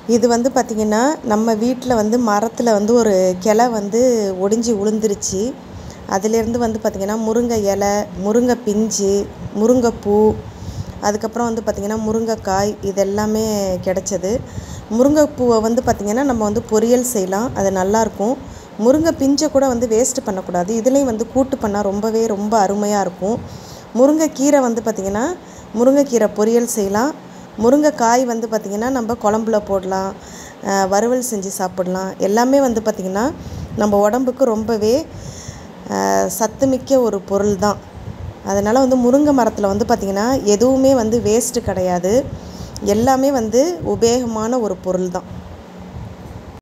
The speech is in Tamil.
இது வந்து பார்த்திங்கன்னா நம்ம வீட்டில் வந்து மரத்தில் வந்து ஒரு கிளை வந்து ஒடிஞ்சு விழுந்துருச்சு அதிலேருந்து வந்து பார்த்திங்கன்னா முருங்கை இலை முருங்கை பிஞ்சு முருங்கைப்பூ அதுக்கப்புறம் வந்து பார்த்திங்கன்னா முருங்கைக்காய் இது எல்லாமே கிடச்சது முருங்கைப்பூவை வந்து பார்த்திங்கன்னா நம்ம வந்து பொரியல் செய்யலாம் அது நல்லாயிருக்கும் முருங்கை பிஞ்சை கூட வந்து வேஸ்ட் பண்ணக்கூடாது இதுலேயும் வந்து கூட்டு பண்ணால் ரொம்பவே ரொம்ப அருமையாக இருக்கும் முருங்கைக்கீரை வந்து பார்த்திங்கன்னா முருங்கைக்கீரை பொரியல் செய்யலாம் முருங்கைக்காய் வந்து பார்த்திங்கன்னா நம்ம குழம்புல போடலாம் அஹ் வறுவல் செஞ்சு சாப்பிடலாம் எல்லாமே வந்து பார்த்திங்கன்னா நம்ம உடம்புக்கு ரொம்பவே அஹ் சத்துமிக்க ஒரு பொருள் தான் அதனால் வந்து முருங்கை மரத்தில் வந்து பார்த்திங்கன்னா எதுவுமே வந்து வேஸ்ட்டு கிடையாது எல்லாமே வந்து உபயோகமான ஒரு பொருள் தான்